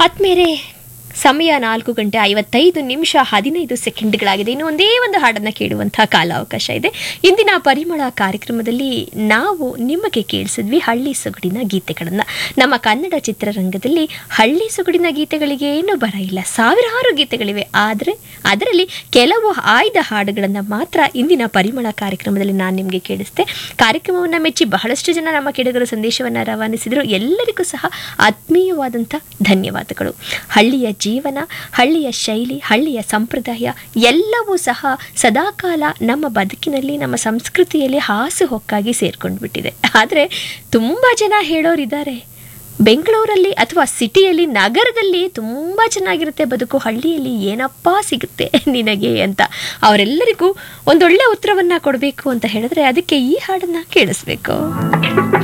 ಆತ್ಮೇರೆ ಸಮಯ ನಾಲ್ಕು ಗಂಟೆ ಐವತ್ತೈದು ನಿಮಿಷ ಹದಿನೈದು ಸೆಕೆಂಡ್ಗಳಾಗಿದೆ ಇನ್ನು ಒಂದೇ ಒಂದು ಹಾಡನ್ನು ಕೇಳುವಂತಹ ಕಾಲಾವಕಾಶ ಇದೆ ಇಂದಿನ ಪರಿಮಳ ಕಾರ್ಯಕ್ರಮದಲ್ಲಿ ನಾವು ನಿಮಗೆ ಕೇಳಿಸಿದ್ವಿ ಹಳ್ಳಿ ಸೊಗಡಿನ ಗೀತೆಗಳನ್ನು ನಮ್ಮ ಕನ್ನಡ ಚಿತ್ರರಂಗದಲ್ಲಿ ಹಳ್ಳಿ ಸೊಗಡಿನ ಗೀತೆಗಳಿಗೆ ಏನೂ ಬರ ಇಲ್ಲ ಸಾವಿರಾರು ಗೀತೆಗಳಿವೆ ಆದರೆ ಅದರಲ್ಲಿ ಕೆಲವು ಆಯ್ದ ಹಾಡುಗಳನ್ನು ಮಾತ್ರ ಇಂದಿನ ಪರಿಮಳ ಕಾರ್ಯಕ್ರಮದಲ್ಲಿ ನಾನು ನಿಮಗೆ ಕೇಳಿಸ್ದೆ ಕಾರ್ಯಕ್ರಮವನ್ನು ಮೆಚ್ಚಿ ಬಹಳಷ್ಟು ಜನ ನಮ್ಮ ಕೆಡಗರು ಸಂದೇಶವನ್ನು ರವಾನಿಸಿದರು ಎಲ್ಲರಿಗೂ ಸಹ ಆತ್ಮೀಯವಾದಂಥ ಧನ್ಯವಾದಗಳು ಹಳ್ಳಿಯ ಜೀವನ ಹಳ್ಳಿಯ ಶೈಲಿ ಹಳ್ಳಿಯ ಸಂಪ್ರದಾಯ ಎಲ್ಲವೂ ಸಹ ಸದಾಕಾಲ ನಮ್ಮ ಬದುಕಿನಲ್ಲಿ ನಮ್ಮ ಸಂಸ್ಕೃತಿಯಲ್ಲಿ ಹಾಸುಹೊಕ್ಕಾಗಿ ಸೇರ್ಕೊಂಡು ಬಿಟ್ಟಿದೆ ಆದರೆ ತುಂಬ ಜನ ಹೇಳೋರಿದ್ದಾರೆ ಬೆಂಗಳೂರಲ್ಲಿ ಅಥವಾ ಸಿಟಿಯಲ್ಲಿ ನಗರದಲ್ಲಿ ತುಂಬ ಚೆನ್ನಾಗಿರುತ್ತೆ ಬದುಕು ಹಳ್ಳಿಯಲ್ಲಿ ಏನಪ್ಪಾ ಸಿಗುತ್ತೆ ನಿನಗೆ ಅಂತ ಅವರೆಲ್ಲರಿಗೂ ಒಂದೊಳ್ಳೆ ಉತ್ತರವನ್ನು ಕೊಡಬೇಕು ಅಂತ ಹೇಳಿದ್ರೆ ಅದಕ್ಕೆ ಈ ಹಾಡನ್ನು ಕೇಳಿಸ್ಬೇಕು